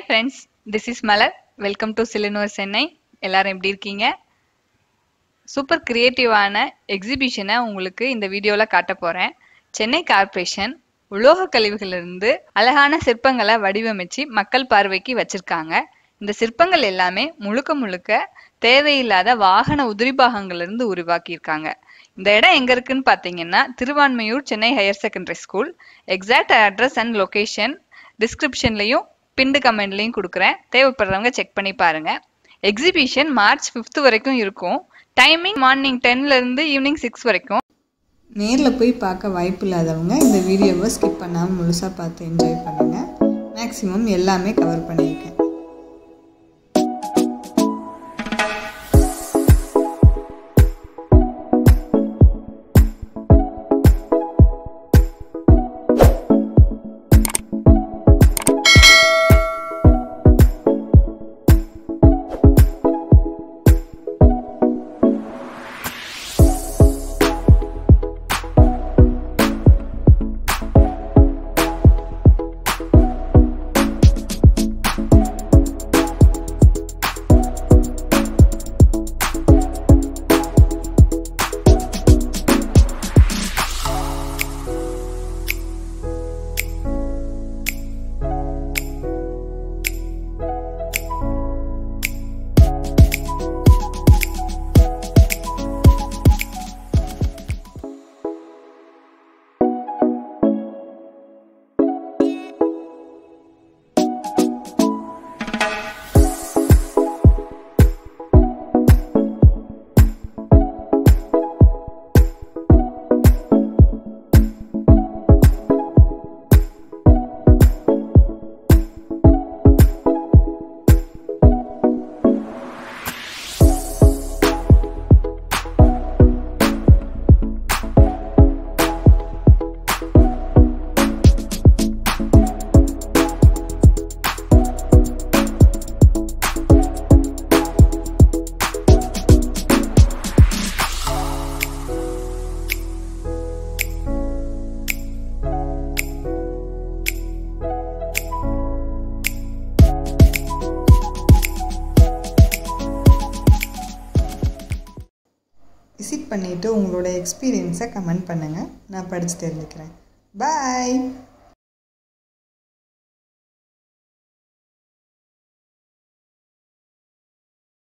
friends this is Malar welcome to சிலினோர் சென்னை எல்லாரும் எப்படி இருக்கீங்க சூப்பர் கிரியேட்டிவான எக்ஸிபிஷனை உங்களுக்கு இந்த வீடியோவில் காட்ட போகிறேன் சென்னை கார்ப்பரேஷன் உலோக கழிவுகளிலிருந்து அழகான சிற்பங்களை வடிவமைச்சு மக்கள் பார்வைக்கு வச்சிருக்காங்க இந்த சிற்பங்கள் எல்லாமே முழுக்க முழுக்க தேவையில்லாத வாகன உதிரி பாகங்கள்லேருந்து உருவாக்கியிருக்காங்க இந்த இடம் எங்க இருக்குன்னு பார்த்தீங்கன்னா Thiruvanmiyur Chennai higher secondary school exact address and location டிஸ்கிரிப்ஷன்லையும் பிண்டு கமெண்ட்லையும் கொடுக்குறேன் தேவைப்படுறவங்க செக் பண்ணி பாருங்க எக்ஸிபிஷன் மார்ச் ஃபிஃப்த் வரைக்கும் இருக்கும் டைமிங் மார்னிங் டென்ல இருந்து ஈவினிங் சிக்ஸ் வரைக்கும் நேரில் போய் பார்க்க வாய்ப்பு இல்லாதவங்க இந்த வீடியோவை ஸ்கிப் பண்ணாமல் முழுசாக பார்த்து என்ஜாய் பண்ணுங்கள் மேக்ஸிமம் எல்லாமே கவர் பண்ணியிருக்கேன் விசிட் பண்ணிவிட்டு உங்களோட எக்ஸ்பீரியன்ஸை கமெண்ட் பண்ணுங்கள் நான் படித்து தெரிஞ்சுக்கிறேன் பாய்